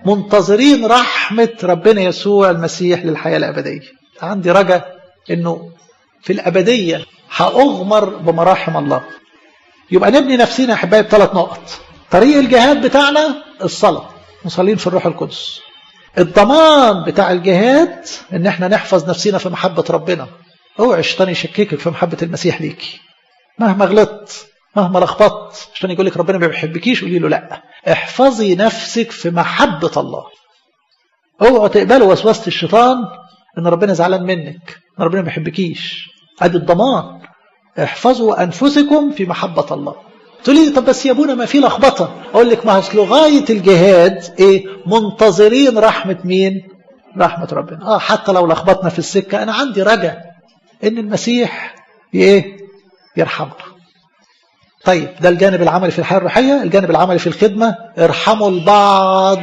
منتظرين رحمة ربنا يسوع المسيح للحياة الأبدية عندي رجاء أنه في الأبدية هأغمر بمراحم الله يبقى نبني نفسنا أحبائي بثلاث نقط طريق الجهاد بتاعنا الصلاة مصلين في الروح القدس الضمان بتاع الجهاد ان احنا نحفظ نفسنا في محبة ربنا اوعى الشيطان يشككك في محبة المسيح ليكي مهما غلطت مهما لخبطت الشيطان يقول لك ربنا ما بيحبكيش قولي له لا احفظي نفسك في محبة الله اوعوا تقبلوا وسوسة الشيطان ان ربنا زعلان منك ان ربنا ما بيحبكيش ادي الضمان احفظوا انفسكم في محبة الله تقول لي طب بس يا ابونا ما في لخبطه اقول لك ما اصل غايه الجهاد ايه منتظرين رحمه مين رحمه ربنا اه حتى لو لخبطنا في السكه انا عندي رجاء ان المسيح ايه يرحمنا طيب ده الجانب العملي في الحياه الروحيه الجانب العملي في الخدمه ارحموا البعض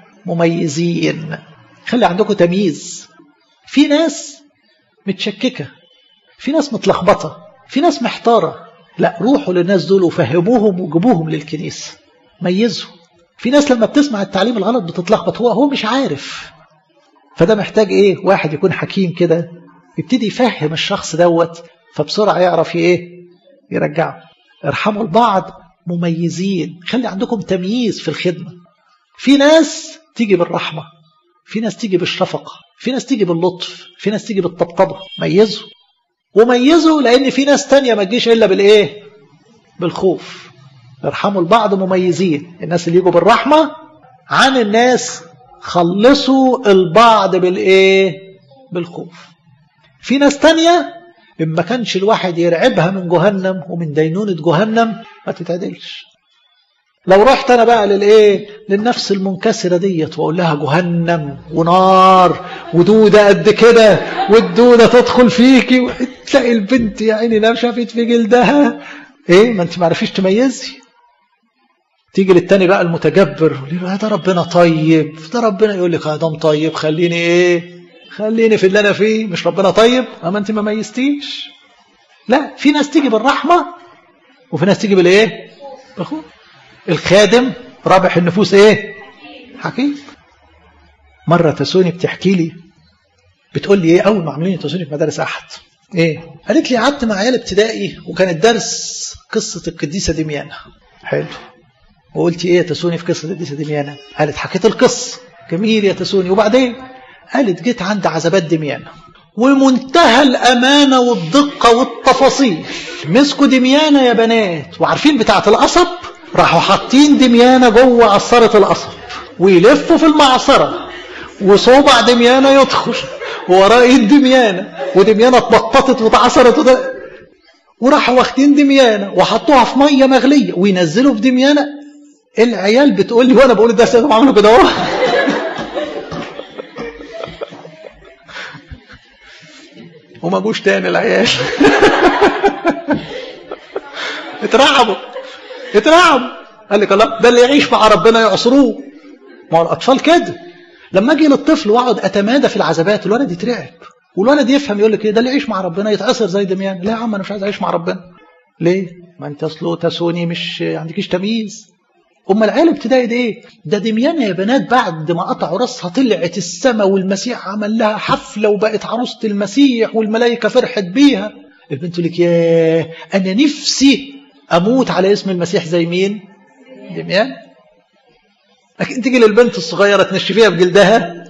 مميزين خلي عندكم تمييز في ناس متشككه في ناس متلخبطه في ناس محتاره لا روحوا للناس دول وفهموهم وجيبوهم للكنيسة ميزوا في ناس لما بتسمع التعليم الغلط بتتلخبط هو هو مش عارف فده محتاج ايه واحد يكون حكيم كده يبتدي يفهم الشخص دوت فبسرعة يعرف ايه يرجعه ارحموا البعض مميزين خلي عندكم تمييز في الخدمة في ناس تيجي بالرحمة في ناس تيجي بالشفقة في ناس تيجي باللطف في ناس تيجي بالطبطبة ميزوا وميزوا لان في ناس تانية ما تجيش الا بالايه بالخوف ارحموا البعض مميزين الناس اللي يجوا بالرحمة عن الناس خلصوا البعض بالايه بالخوف في ناس تانية إن ما كانش الواحد يرعبها من جهنم ومن دينونة جهنم ما تتعدلش لو رحت انا بقى للايه للنفس المنكسره ديت واقول لها جهنم ونار ودوده قد كده والدوده تدخل فيكي تلاقي البنت يا عيني نشفت في جلدها ايه ما انت ما عرفيش تميزي تيجي للتاني بقى المتجبر يقول له ده ربنا طيب ده ربنا يقول لك ادم طيب خليني ايه خليني في اللي انا فيه مش ربنا طيب اما انت ما ميزتيش لا في ناس تيجي بالرحمه وفي ناس تيجي بالايه بالخوف الخادم رابح النفوس ايه حكيم مرة تسوني بتحكي لي بتقول لي ايه اول ما عاملين تسوني في مدارس احد ايه قالت لي قعدت مع عيال ابتدائي وكان الدرس قصة القديسة دميانة حلو وقلت ايه يا تسوني في قصة القديسة دميانة قالت حكيت القصة جميل يا تسوني وبعدين قالت جيت عند عزبات دميانة ومنتهى الأمانة والدقة والتفاصيل مسكوا دميانة يا بنات وعارفين بتاعة القصب راحوا حاطين دميانة جوه عصارة القصب ويلفوا في المعصرة وصوبع دميانة يدخل وراه ايد دميانة ودميانة اتبططت واتعصرت وده وراحوا واخدين دميانة وحطوها في مية مغلية وينزلوا في دميانة العيال بتقول لي وانا بقول ده سيدهم عملوا كده اهو وما جوش تاني العيال اترعبوا اترعبوا قال لك الله ده اللي يعيش مع ربنا يعصروه ما هو الاطفال كده لما اجي للطفل واقعد اتمادى في العذابات الولد يترعب والولد يفهم يقول لك ايه ده اللي يعيش مع ربنا يتعصر زي دميان لا يا عم انا مش عايز اعيش مع ربنا ليه ما انت اصله تسوني مش عندكيش تمييز أما العيال ابتدائي ده ايه ده دميان يا بنات بعد ما قطعوا راسها طلعت السماء والمسيح عمل لها حفلة وبقت عروسة المسيح والملائكة فرحت بيها البنت لك ياه أنا نفسي أموت على اسم المسيح زي مين دميان لكن تيجي للبنت الصغيرة تنشفيها بجلدها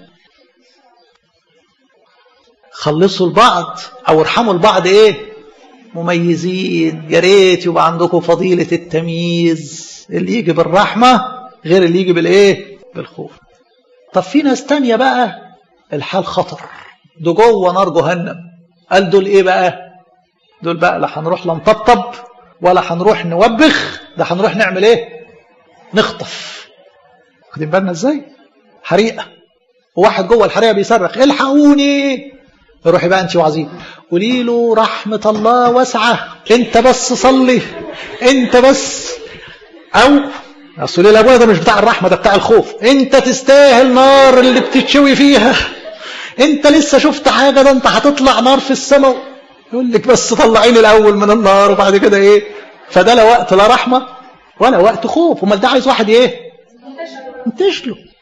خلصوا البعض أو ارحموا البعض إيه مميزين يا ريت يبقى عندكم فضيلة التمييز اللي يجي بالرحمة غير اللي يجي بالإيه بالخوف طب في ناس تانية بقى الحال خطر دول جوه نار جهنم قال دول إيه بقى دول بقى لا هنروح لا نطبطب ولا هنروح نوبخ ده هنروح نعمل ايه نخطف واخدين بالنا ازاي حريقه وواحد جوه الحريقه بيصرخ الحقوني روحي بقى انت وعظيم قولي له رحمه الله واسعه انت بس صلي انت بس او اصل الابويا ده مش بتاع الرحمه ده بتاع الخوف انت تستاهل نار اللي بتتشوي فيها انت لسه شفت حاجه ده انت هتطلع نار في السماء يقول لك بس طلعيني الاول من النار وبعد كده ايه فده لا وقت لا رحمه ولا وقت خوف امال ده عايز واحد ايه ينتشله